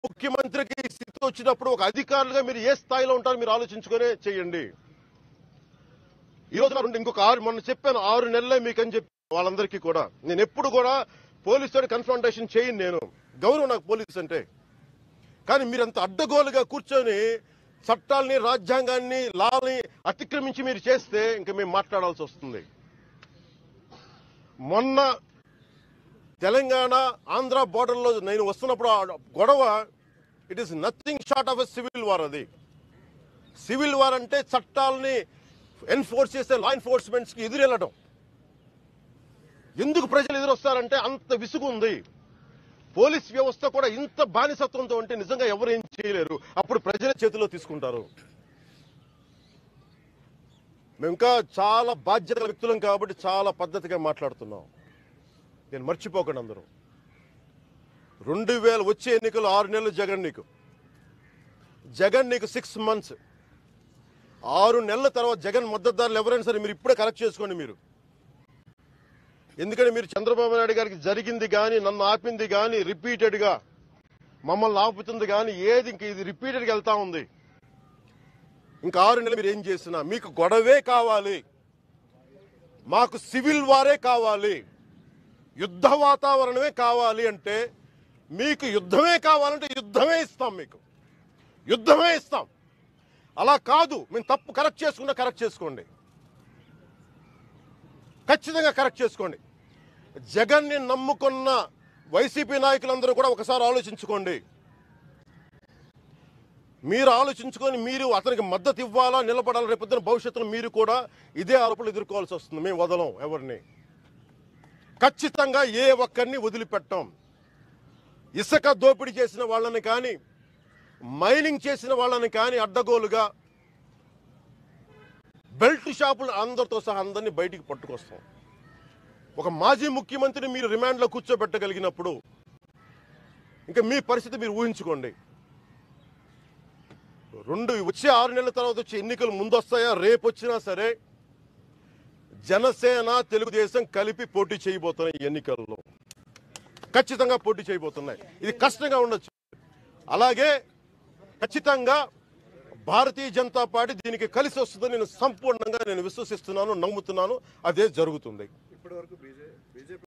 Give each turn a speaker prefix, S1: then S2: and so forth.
S1: ముఖ్యమంత్రికి ఈ స్థితి వచ్చినప్పుడు ఒక అధికారులుగా మీరు ఏ స్థాయిలో ఉంటారో మీరు ఆలోచించుకునే చేయండి ఈ రోజు నాకు ఇంకొక ఆరు మొన్న చెప్పాను ఆరు నెలలే మీకని చెప్పి వాళ్ళందరికీ కూడా నేను ఎప్పుడు కూడా పోలీసుతో కన్ఫ్రంటేషన్ చేయను నేను గౌరవం నాకు పోలీస్ అంటే కానీ మీరు అంత అడ్డగోలుగా కూర్చొని చట్టాల్ని రాజ్యాంగాన్ని లాని అతిక్రమించి మీరు చేస్తే ఇంకా మేము మాట్లాడాల్సి వస్తుంది మొన్న తెలంగాణ ఆంధ్ర బోర్డర్లో నేను వస్తున్నప్పుడు ఆ గొడవ it is nothing short of a civil war అది సివిల్ వార్ అంటే చట్టాలని ఎన్ఫోర్స్ చేసే లా ఎన్ఫోర్స్మెంట్స్ కి ఎదురెళ్ళడం ఎందుకు ప్రజలు ఎదురొస్తారంటే అంత విసుగు ఉంది పోలీస్ వ్యవస్థ కూడా ఇంత బానిసత్వంతో ఉంటే నిజంగా ఎవరు ఏం చేయలేరు అప్పుడు ప్రజల చేతిలో తీసుకుంటారు మేము ఇంకా చాలా బాధ్యత వ్యక్తులం కాబట్టి చాలా పద్ధతిగా మాట్లాడుతున్నాం నేను మర్చిపోకండి అందరూ రెండు వేల వచ్చే ఎన్నికలు ఆరు నెలలు జగన్ నీకు జగన్ నీకు సిక్స్ మంత్స్ ఆరు నెలల తర్వాత జగన్ మద్దతుదారులు ఎవరైనా సరే మీరు ఇప్పుడే కరెక్ట్ చేసుకోండి మీరు ఎందుకంటే మీరు చంద్రబాబు నాయుడు గారికి జరిగింది కానీ నన్ను ఆపింది కానీ రిపీటెడ్ గా మమ్మల్ని ఆపుతుంది కానీ ఏది ఇంక ఇది రిపీటెడ్ గా వెళ్తా ఉంది ఇంకా ఆరు నెలలు మీరు ఏం చేసినా మీకు గొడవే కావాలి మాకు సివిల్ వారే కావాలి యుద్ధ వాతావరణమే కావాలి అంటే మీకు యుద్ధమే కావాలంటే యుద్ధమే ఇస్తాం మీకు యుద్ధమే ఇస్తాం అలా కాదు మేము తప్పు కరెక్ట్ చేసుకున్నా కరెక్ట్ చేసుకోండి ఖచ్చితంగా కరెక్ట్ చేసుకోండి జగన్ని నమ్ముకున్న వైసీపీ నాయకులందరూ కూడా ఒకసారి ఆలోచించుకోండి మీరు ఆలోచించుకొని మీరు అతనికి మద్దతు ఇవ్వాలా నిలబడాలా రేపొద్దున భవిష్యత్తులో మీరు కూడా ఇదే ఆరోపణలు ఎదుర్కోవాల్సి వస్తుంది మేము వదలం ఎవరిని ఖచ్చితంగా ఏ ఒక్కరిని వదిలిపెట్టాం ఇసుక దోపిడీ చేసిన వాళ్ళని కానీ మైనింగ్ చేసిన వాళ్ళని కానీ అడ్డగోలుగా బెల్ట్ షాపులు అందరితో సహా అందరినీ బయటికి పట్టుకొస్తాం ఒక మాజీ ముఖ్యమంత్రిని మీరు రిమాండ్లో కూర్చోబెట్టగలిగినప్పుడు ఇంకా మీ పరిస్థితి మీరు ఊహించుకోండి రెండు వచ్చే ఆరు నెలల తర్వాత వచ్చే ఎన్నికలు ముందు వస్తాయా రేపు వచ్చినా సరే జనసేన తెలుగుదేశం కలిపి పోటీ చేయబోతున్నాయి ఈ ఎన్నికల్లో ఖచ్చితంగా పోటీ చేయబోతున్నాయి ఇది కష్టంగా ఉండొచ్చు అలాగే ఖచ్చితంగా భారతీయ జనతా పార్టీ దీనికి కలిసి వస్తుందని నేను సంపూర్ణంగా నేను విశ్వసిస్తున్నాను నమ్ముతున్నాను అదే జరుగుతుంది
S2: ఇప్పటి వరకు బీజే బీజేపీ